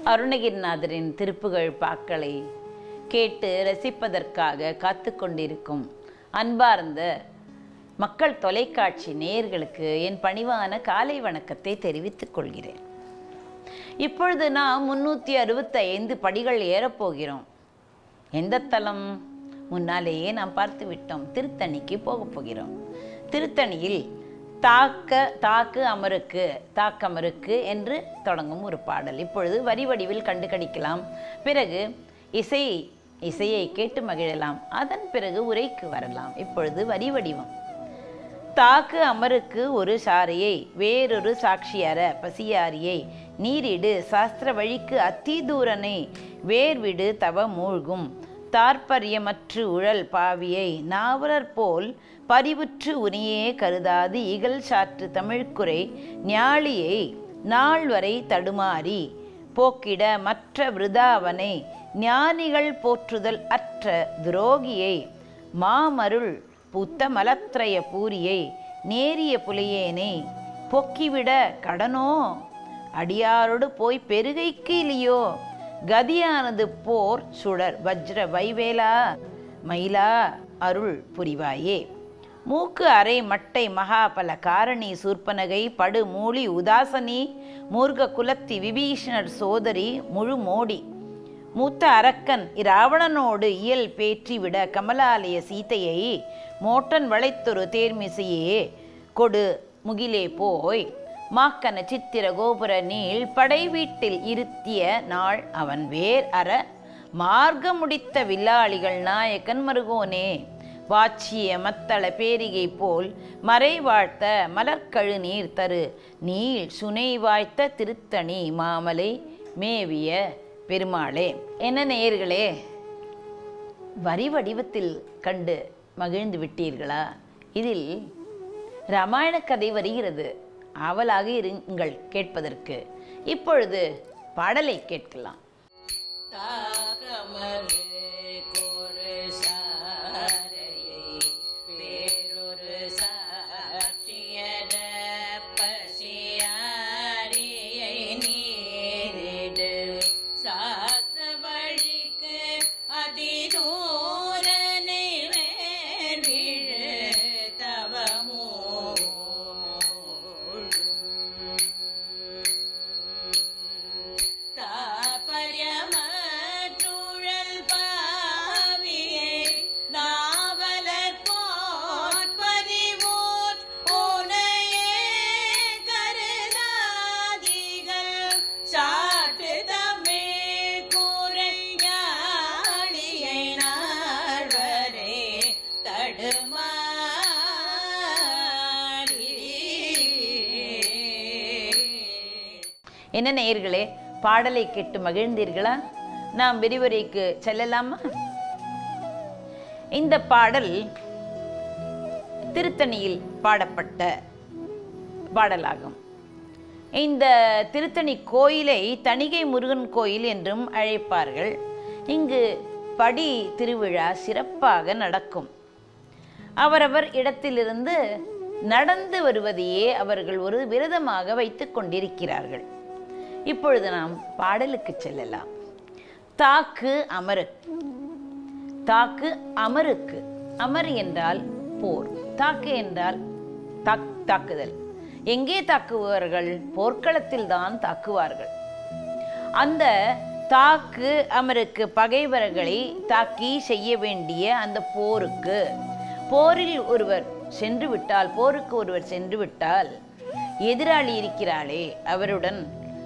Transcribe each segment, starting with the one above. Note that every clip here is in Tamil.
அருணகிரிநாதரின் திருப்புகழ் பாக்களை கேட்டு ரசிப்பதற்காக காத்து கொண்டிருக்கும் அன்பார்ந்த மக்கள் தொலைக்காட்சி நேயர்களுக்கு என் பணிவான காலை வணக்கத்தை தெரிவித்துக் கொள்கிறேன் இப்பொழுது நாம் முன்னூற்றி அறுபத்தைந்து படிகள் ஏறப்போகிறோம் எந்த தலம் முன்னாலேயே நாம் பார்த்து விட்டோம் திருத்தணிக்கு போகப் போகிறோம் திருத்தணியில் தாக்க தாக்கு அமருக்கு தாக்கமருக்கு என்று தொடங்கும் ஒரு பாடல் இப்பொழுது வரி வடிவில் கண்டு கடிக்கலாம் பிறகு இசை இசையை கேட்டு மகிழலாம் அதன் பிறகு உரைக்கு வரலாம் இப்பொழுது வரி வடிவம் தாக்கு அமருக்கு ஒரு சாரியை வேறொரு சாட்சியற பசியாரியை நீரிடு சாஸ்திர வழிக்கு அத்திதூரனை வேர்விடு தவ மூழ்கும் தாற்பரியமற்று உழல் பாவியை நாவலர் போல் பரிவுற்று உனியே கருதாது இகழ் சாற்று தமிழ்க்குறை ஞாழியை நாள் வரை தடுமாறி போக்கிட மற்ற விருதாவனை ஞானிகள் போற்றுதல் அற்ற துரோகியை மாமருள் புத்த மலத்ரய பூரியை நேரிய புலையேனை பொக்கிவிட கடனோ அடியாரோடு போய் பெருகைக்கு இல்லையோ கதியானது போர் சுடர் வஜ்ர வைவேலா மயிலா அருள் புரிவாயே மூக்கு அரை மட்டை மகாபல காரணி சூர்பனகை படு மூலி உதாசனி மூர்க குலத்தி விபீஷணர் சோதரி முழு மோடி மூத்த அரக்கன் இராவணனோடு இயல் பேற்றிவிட கமலாலய சீதையை மோட்டன் வளைத்தொரு தேர்மிசையே கொடு முகிலே போய் மாக்கன சித்திர கோபுர நீள் படை வீட்டில் இருத்திய நாள் அவன் வேர் அற மார்க்க முடித்த வில்லாளிகள் நாயக்கன் மருகோனே வாச்சிய மத்தள பேரிகை போல் மறை வாழ்த்த மலர்கழு நீர் தரு நீள் சுனை வாய்த்த திருத்தணி மாமலை மேவிய பெருமாளே என்ன நேயர்களே வரி வடிவத்தில் கண்டு மகிழ்ந்து விட்டீர்களா இதில் ராமாயண கதை வருகிறது ஆவலாக இருங்கள் கேட்பதற்கு இப்பொழுது பாடலை கேட்கலாம் தாகமரு கொரு சாரையை வேறொரு சாட்சியர பசியாரியை நீரிடு சாஸ்திர வழிக்கு அதிதூரனை வேர்விழு தவமோ தாபரியமற்றுழல் பாவியே நாவலர் போற்பறிவோர் உனையே கருதாதிகள் சாட்டு தமிழ் குறைஞாழியை நாள்வரே தடுமாறி என்ன நேயர்களே பாடலை கேட்டு மகிழ்ந்தீர்களா நாம் விரிவுரைக்கு செல்லலாமா இந்த பாடல் திருத்தணியில் பாடப்பட்ட பாடலாகும் இந்த திருத்தணி கோயிலை தணிகை முருகன் கோயில் என்றும் அழைப்பார்கள் இங்கு படி திருவிழா சிறப்பாக நடக்கும் அவரவர் இடத்திலிருந்து நடந்து வருவதையே அவர்கள் ஒரு விரதமாக வைத்துக் கொண்டிருக்கிறார்கள் இப்பொழுது நாம் பாடலுக்கு செல்லலாம் தாக்கு அமரு தாக்கு அமருக்கு அமர் என்றால் போர் தாக்கு என்றால் தாக் தாக்குதல் எங்கே தாக்குவார்கள் போர்க்களத்தில் தான் தாக்குவார்கள் அந்த தாக்கு அமருக்கு பகைவர்களை தாக்கி செய்ய வேண்டிய அந்த போருக்கு போரில் ஒருவர் சென்று விட்டால் போருக்கு ஒருவர் சென்று விட்டால் எதிராளி இருக்கிறாளே அவருடன்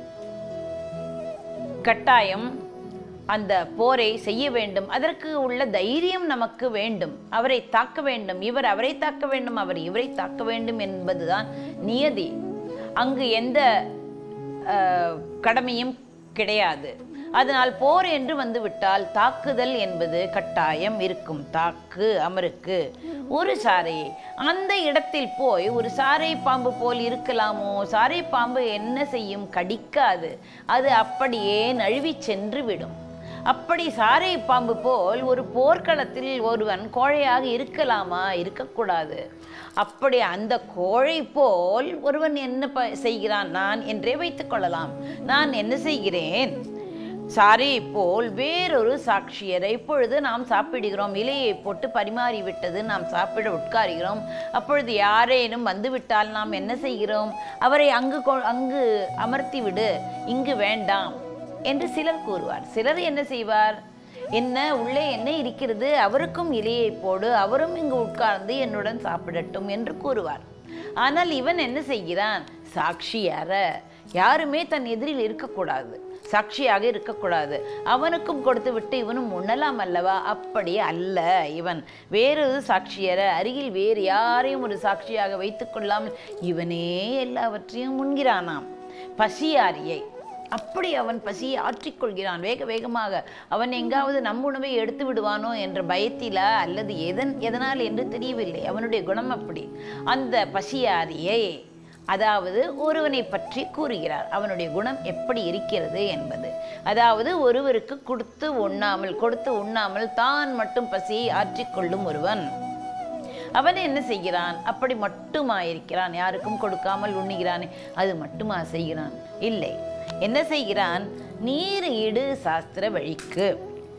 கட்டாயம் அந்த போரை செய்ய வேண்டும் அதற்கு உள்ள தைரியம் நமக்கு வேண்டும் அவரை தாக்க வேண்டும் இவர் அவரை தாக்க வேண்டும் அவர் இவரை தாக்க வேண்டும் என்பதுதான் நியதி அங்கு எந்த அஹ், கடமையும் கிடையாது அதனால் போர் என்று வந்து விட்டால் தாக்குதல் என்பது கட்டாயம் இருக்கும் தாக்கு அமருக்கு ஒரு சாரையை அந்த இடத்தில் போய் ஒரு சாரை பாம்பு போல் இருக்கலாமோ சாரை பாம்பு என்ன செய்யும் கடிக்காது அது அப்படியே நழுவி சென்று விடும் அப்படி சாரை பாம்பு போல் ஒரு போர்க்களத்தில் ஒருவன் கோழையாக இருக்கலாமா இருக்கக்கூடாது அப்படி அந்த கோழை போல் ஒருவன் என்ன ப- செய்கிறான் நான் என்றே வைத்துக் கொள்ளலாம் நான் என்ன செய்கிறேன் சாரை போல் வேறொரு சாட்சியரை இப்பொழுது நாம் சாப்பிடுகிறோம் இலையை போட்டு பரிமாறி விட்டது நாம் சாப்பிட உட்காருகிறோம் அப்பொழுது யாரேனும் வந்துவிட்டால் நாம் என்ன செய்கிறோம் அவரை அங்கு கொ- அங்கு அமர்த்தி விடு இங்கு வேண்டாம் என்று சிலர் கூறுவார் சிலர் என்ன செய்வார் என்ன உள்ளே என்ன இருக்கிறது அவருக்கும் இலையை போடு அவரும் இங்கு உட்கார்ந்து என்னுடன் சாப்பிடட்டும் என்று கூறுவார் ஆனால் இவன் என்ன செய்கிறான் சாட்சியார யாருமே தன் எதிரில் இருக்கக்கூடாது சாட்சியாக இருக்கக்கூடாது அவனுக்கும் கொடுத்து விட்டு இவனும் உண்ணலாம் அல்லவா அப்படி அல்ல இவன் வேறொரு சாட்சியர அருகில் வேறு யாரையும் ஒரு சாட்சியாக வைத்துக் கொள்ளாமல் இவனே எல்லாவற்றையும் உண்கிறானாம் பசியாரியை அப்படி அவன் பசியை ஆற்றிக்கொள்கிறான் வேக வேகமாக அவன் எங்காவது நம் உணவை எடுத்து விடுவானோ என்ற பயத்திலா அல்லது எதன் எதனால் என்று தெரியவில்லை அவனுடைய குணம் அப்படி அந்த பசியாரியை அதாவது ஒருவனை பற்றி கூறுகிறார் அவனுடைய குணம் எப்படி இருக்கிறது என்பது அதாவது ஒருவருக்கு கொடுத்து உண்ணாமல் கொடுத்து உண்ணாமல் தான் மட்டும் பசியை ஆற்றிக்கொள்ளும் ஒருவன் அவன் என்ன செய்கிறான் அப்படி மட்டுமா இருக்கிறான் யாருக்கும் கொடுக்காமல் உண்ணுகிறானே அது மட்டுமா செய்கிறான் இல்லை என்ன செய்கிறான் நீர் இடு சாஸ்திர வழிக்கு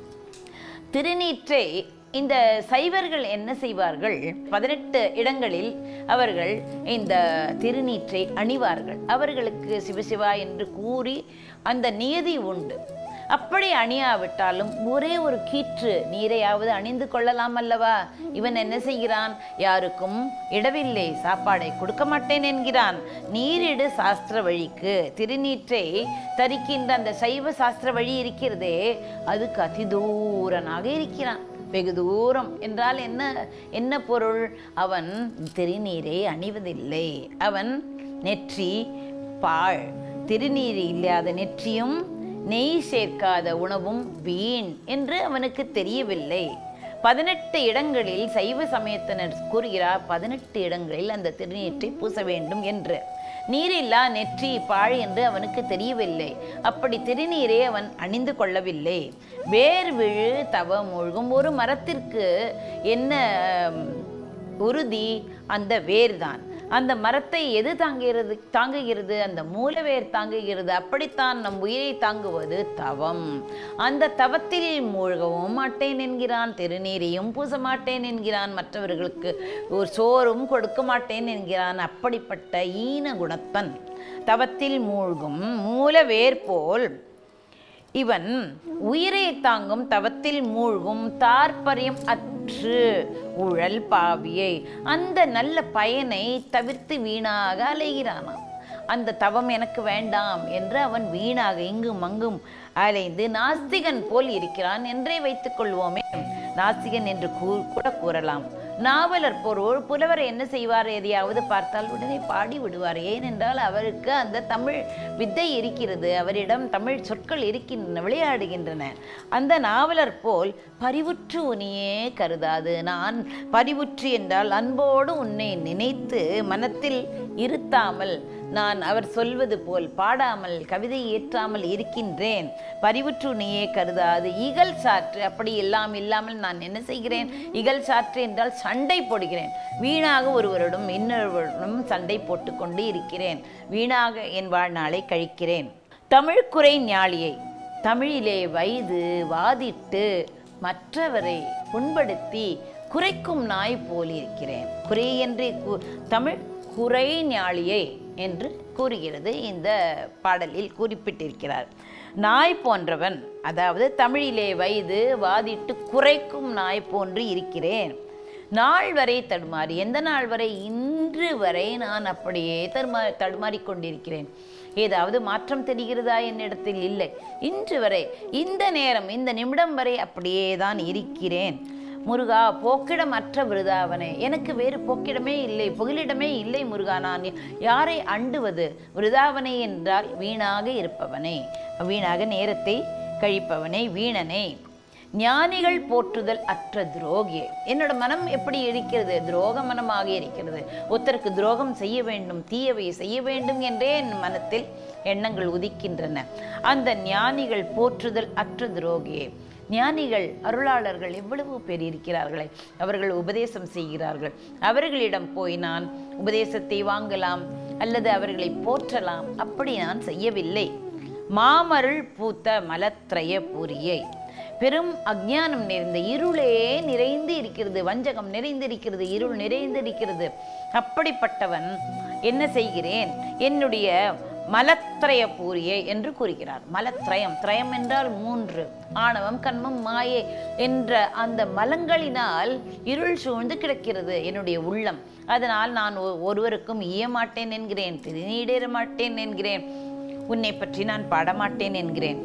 திருநீற்றை இந்த சைவர்கள் என்ன செய்வார்கள் பதினெட்டு இடங்களில் அவர்கள் இந்த திருநீற்றை அணிவார்கள் அவர்களுக்கு சிவசிவா என்று கூறி அந்த நியதி உண்டு அப்படி அணியாவிட்டாலும் ஒரே ஒரு கீற்று நீரையாவது அணிந்து கொள்ளலாம் அல்லவா இவன் என்ன செய்கிறான் யாருக்கும் இடவில்லை சாப்பாடை கொடுக்க மாட்டேன் என்கிறான் நீரிடு சாஸ்திர வழிக்கு திருநீற்றை தரிக்கின்ற அந்த சைவ சாஸ்திர வழி இருக்கிறதே அதுக்கு அதிதூரனாக இருக்கிறான் வெகு தூரம் என்றால் என்ன என்ன பொருள் அவன் திருநீரை அணிவதில்லை அவன் நெற்றி பாழ் திருநீர் இல்லாத நெற்றியும் நெய் சேர்க்காத உணவும் வீண் என்று அவனுக்கு தெரியவில்லை பதினெட்டு இடங்களில் சைவ சமயத்தினர் கூறுகிறார் பதினெட்டு இடங்களில் அந்த திருநீற்றை பூச வேண்டும் என்று நீரில்லா நெற்றி பாழ் என்று அவனுக்கு தெரியவில்லை அப்படி திருநீரை அவன் அணிந்து கொள்ளவில்லை வேர் விழு தவ மூழ்கும் ஒரு மரத்திற்கு என்ன ம், உறுதி அந்த வேர்தான் அந்த மரத்தை எது தாங்குகிறது தாங்குகிறது அந்த மூலவேர் தாங்குகிறது அப்படித்தான் நம் உயிரை தாங்குவது தவம் அந்த தவத்தில் மூழ்கவும் மாட்டேன் என்கிறான் திருநீரையும் பூச மாட்டேன் என்கிறான் மற்றவர்களுக்கு ஒரு சோறும் கொடுக்க மாட்டேன் என்கிறான் அப்படிப்பட்ட ஈன குணத்தன் தவத்தில் மூழ்கும் மூலவேர் போல் இவன் உயிரை தாங்கும் தவத்தில் மூழ்கும் தாற்பயம் அற்று உழல் பாவியை அந்த நல்ல பயனை தவிர்த்து வீணாக அலைகிறானாம் அந்த தவம் எனக்கு வேண்டாம் என்று அவன் வீணாக இங்கும் அங்கும் அலைந்து நாஸ்திகன் போல் இருக்கிறான் என்றே வைத்துக் கொள்வோமே நாஸ்திகன் என்று கூ கூட கூறலாம் நாவலர் பொருள் புலவர் என்ன செய்வார் எதையாவது பார்த்தால் உடனே பாடி விடுவார் ஏனென்றால் அவருக்கு அந்த தமிழ் வித்தை இருக்கிறது அவரிடம் தமிழ் சொற்கள் இருக்கின்றன விளையாடுகின்றன அந்த நாவலர் போல் பரிவுற்று உனியே கருதாது நான் பரிவுற்று என்றால் அன்போடு உன்னை நினைத்து மனத்தில் இருத்தாமல் நான் அவர் சொல்வது போல் பாடாமல் கவிதை ஏற்றாமல் இருக்கின்றேன் பரிவுற்று நீயே கருதாது இகல் சாற்று அப்படி எல்லாம் இல்லாமல் நான் என்ன செய்கிறேன் இகல் சாற்று என்றால் சண்டை போடுகிறேன் வீணாக ஒருவரிடம் இன்னொருவரிடம் சண்டை போட்டுக்கொண்டு இருக்கிறேன் வீணாக என் வாழ்நாளை கழிக்கிறேன் தமிழ்குறை ஞாழியை தமிழிலே வயது வாதிட்டு மற்றவரை புண்படுத்தி குறைக்கும் நாய் போல் இருக்கிறேன் குறை என்றே கூ- தமிழ் குறை ஞாழியை என்று கூறுகிறது இந்த பாடலில் குறிப்பிட்டிருக்கிறார் நாய் போன்றவன் அதாவது தமிழிலே வயது வாதிட்டு குறைக்கும் நாய் போன்று இருக்கிறேன் நாள் வரை தடுமாறி எந்த நாள் வரை இன்று வரை நான் அப்படியே தடுமா தடுமாறிக் கொண்டிருக்கிறேன் ஏதாவது மாற்றம் தெரிகிறதா என்னிடத்தில் இல்லை இன்று வரை இந்த நேரம் இந்த நிமிடம் வரை அப்படியே தான் இருக்கிறேன் முருகா போக்கிடமற்ற விருதாவனே எனக்கு வேறு போக்கிடமே இல்லை புகலிடமே இல்லை முருகா நான் யாரை அண்டுவது விருதாவனே என்றால் வீணாக இருப்பவனே வீணாக நேரத்தை கழிப்பவனே வீணனே ஞானிகள் போற்றுதல் அற்ற துரோகி என்னோட மனம் எப்படி இருக்கிறது துரோக மனமாக இருக்கிறது ஒருத்தருக்கு துரோகம் செய்ய வேண்டும் தீயவை செய்ய வேண்டும் என்றே என் மனத்தில் எண்ணங்கள் உதிக்கின்றன அந்த ஞானிகள் போற்றுதல் அற்ற துரோகியே ஞானிகள் அருளாளர்கள் எவ்வளவு பேர் இருக்கிறார்களே அவர்கள் உபதேசம் செய்கிறார்கள் அவர்களிடம் போய் நான் உபதேசத்தை வாங்கலாம் அல்லது அவர்களை போற்றலாம் அப்படி நான் செய்யவில்லை மாமருள் பூத்த மலத்ரய பூரியை பெரும் அஞ்ஞானம் நிறைந்த இருளே நிறைந்து இருக்கிறது வஞ்சகம் நிறைந்திருக்கிறது இருள் நிறைந்திருக்கிறது அப்படிப்பட்டவன் என்ன செய்கிறேன் என்னுடைய மலத்ரய பூரியை என்று கூறுகிறார் மலத்ரயம் திரயம் என்றால் மூன்று ஆணவம் கண்மம் மாயை என்ற அந்த மலங்களினால் இருள் சூழ்ந்து கிடக்கிறது என்னுடைய உள்ளம் அதனால் நான் ஒ- ஒருவருக்கும் ஈயமாட்டேன் என்கிறேன் திருநீடேற மாட்டேன் என்கிறேன் உன்னை பற்றி நான் பாடமாட்டேன் என்கிறேன்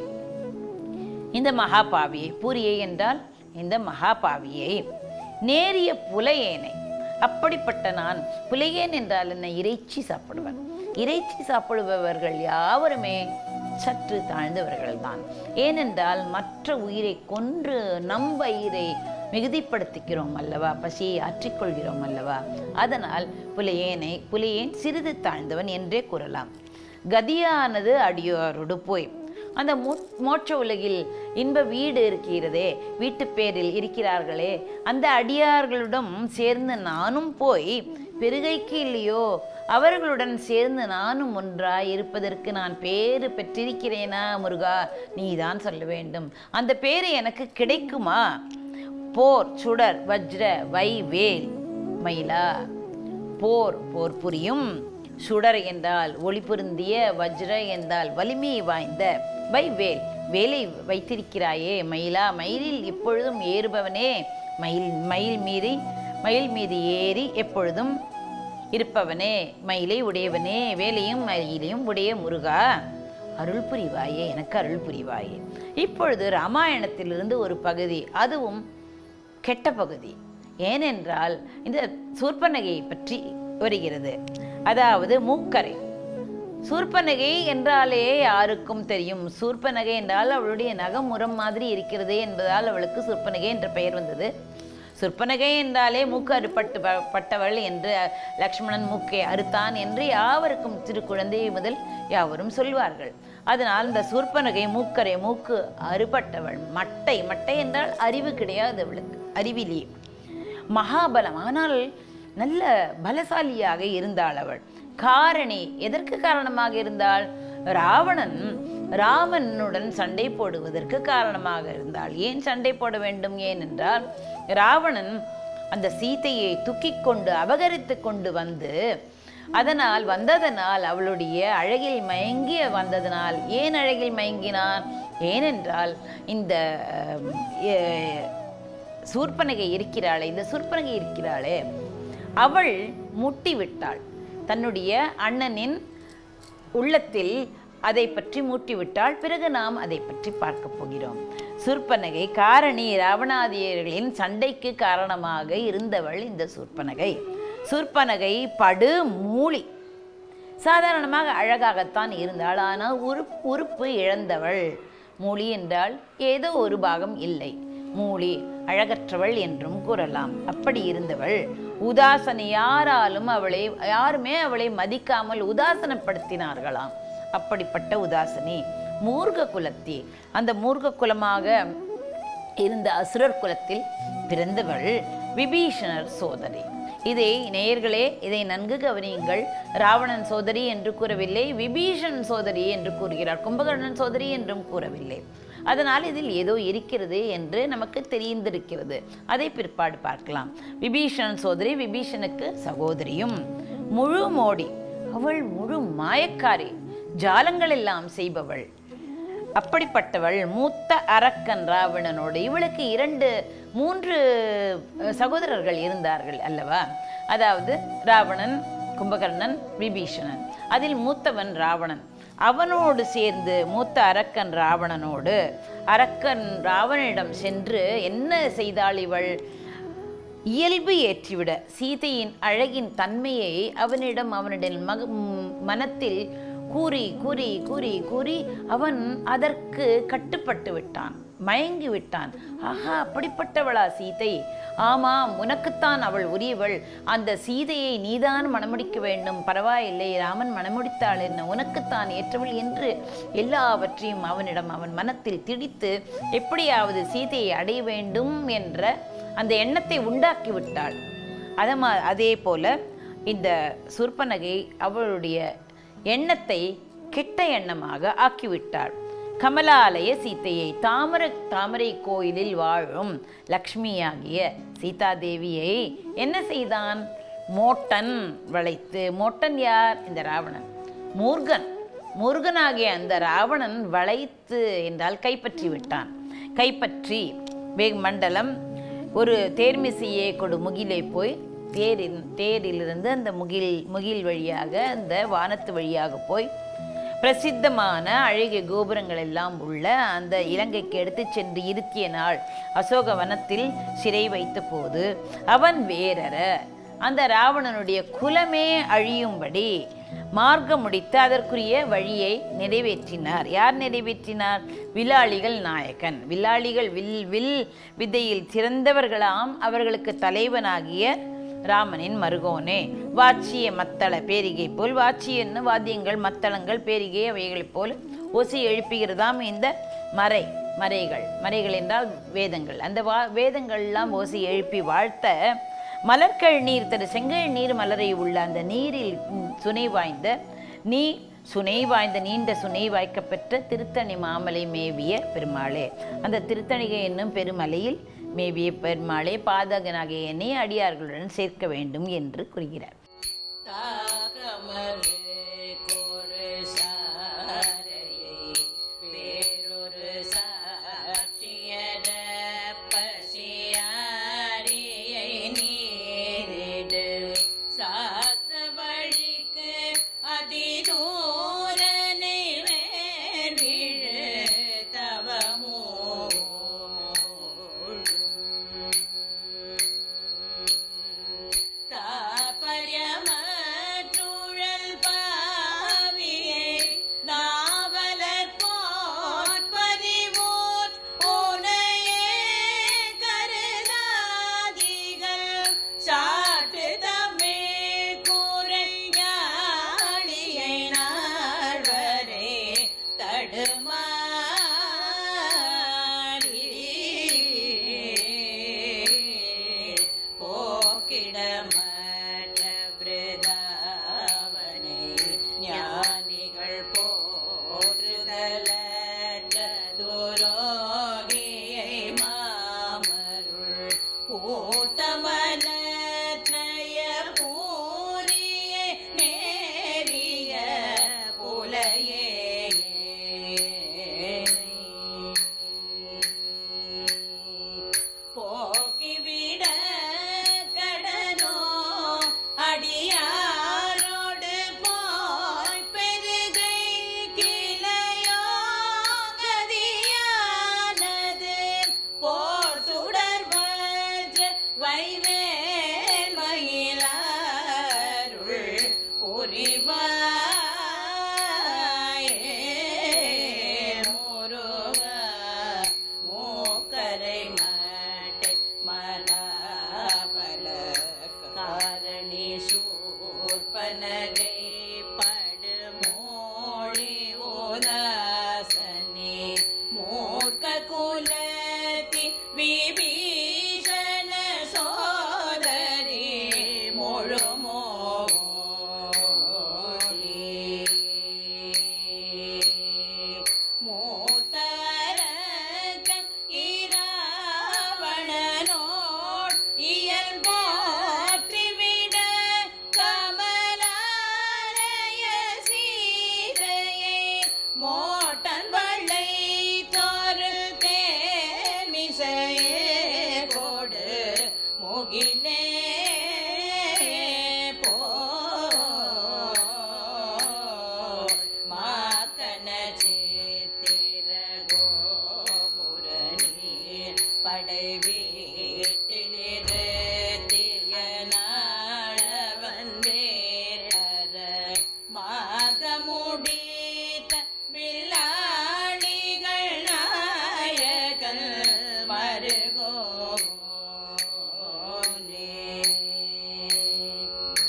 இந்த மகாபாவியை பூரியை என்றால் இந்த மகாபாவியை நேரிய புலையேனை அப்படிப்பட்ட நான் புலையேன் என்றால் என்ன இறைச்சி சாப்பிடுவன் இறைச்சி சாப்பிடுபவர்கள் யாவருமே சற்று தாழ்ந்தவர்கள்தான் ஏனென்றால் மற்ற உயிரை கொன்று நம் வயிறை மிகுதிப்படுத்திக்கிறோம் அல்லவா பசியை ஆற்றிக்கொள்கிறோம் அல்லவா அதனால் புலையேனை புலையேன் சிறிது தாழ்ந்தவன் என்றே கூறலாம் கதியானது அடியோரோடு போய் அந்த மோ- மோட்ச உலகில் இன்ப வீடு இருக்கிறதே வீட்டு பேரில் இருக்கிறார்களே அந்த அடியார்களுடன் சேர்ந்து நானும் போய் பெருகைக்கு இல்லையோ அவர்களுடன் சேர்ந்து நானும் ஒன்றாய் இருப்பதற்கு நான் பேறு பெற்றிருக்கிறேனா முருகா நீதான் சொல்ல வேண்டும் அந்த பேரு எனக்கு கிடைக்குமா போர் சுடர் வஜ்ர வை வேல் மயிலா போர் போர் புரியும் சுடர் என்றால் ஒளி பொருந்திய வஜ்ர என்றால் வலிமை வாய்ந்த வை வேல் வேலை வைத்திருக்கிறாயே மயிலா மயிலில் எப்பொழுதும் ஏறுபவனே மயில் மயில் மீறி மயில் மீது ஏறி எப்பொழுதும் இருப்பவனே மயிலை உடையவனே வேலையும் மயிலையும் உடைய முருகா அருள் புரிவாயே எனக்கு அருள் புரிவாயே இப்பொழுது ராமாயணத்திலிருந்து ஒரு பகுதி அதுவும் கெட்ட பகுதி ஏனென்றால் இந்த சூர்பனகையை பற்றி வருகிறது அதாவது மூக்கரை சூர்பனகை என்றாலே யாருக்கும் தெரியும் சூர்பனகை என்றால் அவளுடைய நகமுறம் மாதிரி இருக்கிறதே என்பதால் அவளுக்கு சூர்பனகை என்ற பெயர் வந்தது சுற்பனகை என்றாலே மூக்கு அறுபட்டு ப- பட்டவள் என்று லக்ஷ்மணன் மூக்கை அறுத்தான் என்று யாவருக்கும் திருக்குழந்தை முதல் யாவரும் சொல்வார்கள் அதனால் இந்த சூர்பனகை மூக்கரை மூக்கு அறுபட்டவள் மட்டை மட்டை என்றால் அறிவு கிடையாது அவளுக்கு அறிவிலி மகாபலம் ஆனால் நல்ல பலசாலியாக இருந்தாள் அவள் காரணி எதற்கு காரணமாக இருந்தாள் ராவணன் ராமனுடன் சண்டை போடுவதற்கு காரணமாக இருந்தாள் ஏன் சண்டை போட வேண்டும் ஏனென்றால் ராவணன் அந்த சீதையை தூக்கிக் கொண்டு அபகரித்து கொண்டு வந்து அதனால் வந்ததனால் அவளுடைய அழகில் மயங்கி வந்ததனால் ஏன் அழகில் மயங்கினான் ஏனென்றால் இந்த அஹ், எ- சூர்பனகை இருக்கிறாளே இந்த சூர்பனகை இருக்கிறாளே அவள் முட்டி விட்டாள் தன்னுடைய அண்ணனின் உள்ளத்தில் அதை பற்றி மூட்டிவிட்டால் பிறகு நாம் அதை பற்றி பார்க்க போகிறோம் சூர்பனகை காரணி ராவணாதியர்களின் சண்டைக்கு காரணமாக இருந்தவள் இந்த சூர்பனகை சூர்பனகை படு மூளி சாதாரணமாக அழகாகத்தான் இருந்தாள் ஆனால் உறுப் உறுப்பு இழந்தவள் மூலி என்றால் ஏதோ ஒரு பாகம் இல்லை மூலி அழகற்றவள் என்றும் கூறலாம் அப்படி இருந்தவள் உதாசனை யாராலும் அவளை யாருமே அவளை மதிக்காமல் உதாசனப்படுத்தினார்களாம் அப்படிப்பட்ட உதாசனி மூர்க்க குலத்தி அந்த மூர்க்க குலமாக இருந்த அசுரர் குலத்தில் பிறந்தவள் விபீஷணர் சோதரி இதை நேயர்களே இதை நன்கு கவனியுங்கள் ராவணன் சோதரி என்று கூறவில்லை விபீஷன் சோதரி என்று கூறுகிறார் கும்பகர்ணன் சோதரி என்றும் கூறவில்லை அதனால் இதில் ஏதோ இருக்கிறது என்று நமக்கு தெரிந்திருக்கிறது அதை பிற்பாடு பார்க்கலாம் விபீஷணன் சோதரி விபீஷனுக்கு சகோதரியும் முழு மோடி அவள் முழு மாயக்காரி ஜாலங்கள் எல்லாம் செய்பவள் அப்படிப்பட்டவள் மூத்த அரக்கன் ராவணனோடு இவளுக்கு இரண்டு மூன்று அஹ், சகோதரர்கள் இருந்தார்கள் அல்லவா அதாவது ராவணன் கும்பகர்ணன் விபீஷணன் அதில் மூத்தவன் ராவணன் அவனோடு சேர்ந்து மூத்த அரக்கன் ராவணனோடு அரக்கன் ராவணனிடம் சென்று என்ன செய்தாள் இவள் இயல்பு ஏற்றிவிட சீதையின் அழகின் தன்மையை அவனிடம் அவனுடைய மக ம், மனத்தில் கூறி கூறி கூறி கூறி அவன் அதற்கு கட்டுப்பட்டு விட்டான் மயங்கி விட்டான் ஆஹா அப்படிப்பட்டவளா சீதை ஆமாம் உனக்குத்தான் அவள் உரியவள் அந்த சீதையை நீதான் மணமுடிக்க வேண்டும் பரவாயில்லை ராமன் மணமுடித்தாள் என்ன உனக்குத்தான் ஏற்றவள் என்று எல்லாவற்றையும் அவனிடம் அவன் மனத்தில் திணித்து எப்படியாவது சீதையை அடைய வேண்டும் என்ற அந்த எண்ணத்தை உண்டாக்கி விட்டாள் அதமா அதே போல இந்த சுர்பனகை அவளுடைய எண்ணத்தை கெட்ட எண்ணமாக ஆக்கிவிட்டாள் கமலாலய சீத்தையை தாமர தாமரை கோயிலில் வாழும் லக்ஷ்மியாகிய சீதாதேவியை என்ன செய்தான் மோட்டன் வளைத்து மோட்டன் யார் இந்த ராவணன் மூர்கன் முருகனாகிய அந்த ராவணன் வளைத்து என்றால் கைப்பற்றி விட்டான் கைப்பற்றி வேக் மண்டலம் ஒரு தேர்மிசையே கொடு முகிலை போய் தேரில் தேரிலிருந்து அந்த முகில் முகில் வழியாக அந்த வானத்து வழியாக போய் பிரசித்தமான அழகிய கோபுரங்கள் எல்லாம் உள்ள அந்த இலங்கைக்கு எடுத்துச் சென்று இருத்திய நாள் அசோக வனத்தில் சிறை வைத்த போது அவன் வேறற அந்த ராவணனுடைய குலமே அழியும்படி மார்க்கம் முடித்து அதற்குரிய வழியை நிறைவேற்றினார் யார் நிறைவேற்றினார் வில்லாளிகள் நாயகன் வில்லாளிகள் வில் வில் வித்தையில் சிறந்தவர்களாம் அவர்களுக்கு தலைவனாகிய ராமனின் மருகோனே வாச்சிய மத்தள பேரிகை போல் வாச்சியன்னு வாத்தியங்கள் மத்தளங்கள் பேரிகை அவைகளைப் போல் ஓசை எழுப்புகிறதாம் இந்த மறை மறைகள் மறைகள் என்றால் வேதங்கள் அந்த வா வேதங்கள்லாம் ஓசை எழுப்பி வாழ்த்த மலர்கள் நீர் தரு செங்கல் நீர் மலரை உள்ள அந்த நீரில் ம், சுனை வாய்ந்த நீர் சுனை வாய்ந்த நீண்ட சுனை வாய்க்கப்பெற்ற திருத்தணி மாமலை மேவிய பெருமாளே அந்த திருத்தணிகை என்னும் பெருமலையில் மேவிய பெருமாளே பாதகனாகிய என்னை அடியார்களுடன் சேர்க்க வேண்டும் என்று கூறுகிறார் தாகமது கொரு சாரையை பேரொரு சாட்சியர பசியாரியை நீரிடு சாஸ்திர வழிக்கு அதிதூரனை வேண்டிடு தவமோ தாபரியமற்றுழல் பாவியை நாவலர் போற் பறிவோர் உனையே கருதாதிகள் சாட்டு தமிழ் குறைஞாடியை நால்வரே தடுமாறி போக்கிடமற்ற பிருதாவனை ஞானிகள் போற்றுதலற்ற துரோகியை மாமருள் கூட்டமனத்ரய பூரியை நேரிய புலையே போக்கிவிட கடனோ அடியாரோடு போய் பெருகை கிளையோ கதியானது போர் சுடர்வற்ற வைவேல் மயிலாருள் புரிவாயே முருகா மூக்கரை மாட்டை மலாபல காரணி சூர்பனகை படுமோழி உதாசனி மூர்க்க குலத்தி விபீஷண சோதரி முழுமோழி மூத்தரக்கன் இராவணனோட் இயல் போற்றிவிட கமலாலய சீதையை மோட்டன் வள்ளை தோறு தேமிசையே கொடு முகிலே போல் மாக்கன சித்திர கோபுரணி படை வீட்டிலிரு தியனாழ வந்தேர மாக முடித்த வில்லாளிகள் நாயகன் மருகோனே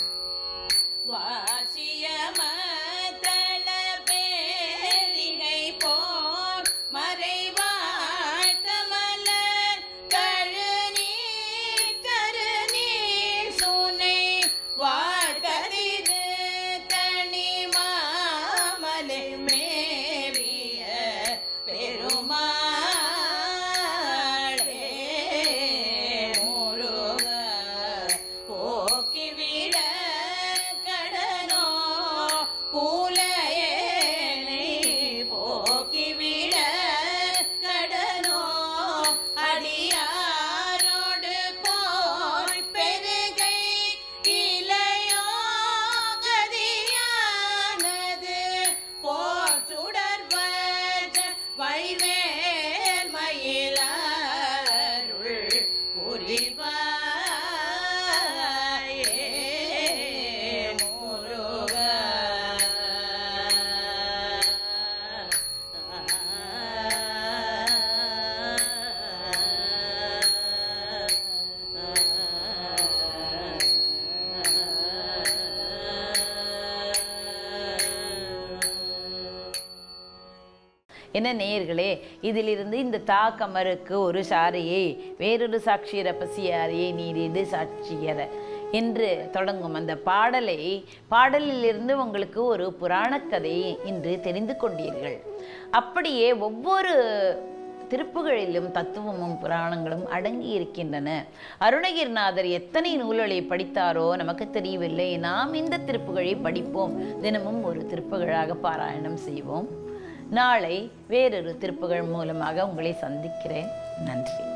வாசிய மத்தள பேரிகை போர் மறைவாழ்த்த மலர் கழுநீர் கருதாதிகள் என்ன நேயர்களே இதிலிருந்து இந்த தாக்கமருக்கு ஒரு சாரியை வேறொரு சாட்சியர பசியாரியை நீரிது சாட்சியர என்று தொடங்கும் அந்த பாடலை பாடலிலிருந்து உங்களுக்கு ஒரு புராணக் கதையை இன்று தெரிந்து கொண்டீர்கள் அப்படியே ஒவ்வொரு திருப்புகளிலும் தத்துவமும் புராணங்களும் அடங்கி இருக்கின்றன அருணகிரிநாதர் எத்தனை நூல்களை படித்தாரோ நமக்கு தெரியவில்லை நாம் இந்த திருப்புகழை படிப்போம் தினமும் ஒரு திருப்புகழாக பாராயணம் செய்வோம் நாளை வேறொரு திருப்புகழ் மூலமாக உங்களை சந்திக்கிறேன் நன்றி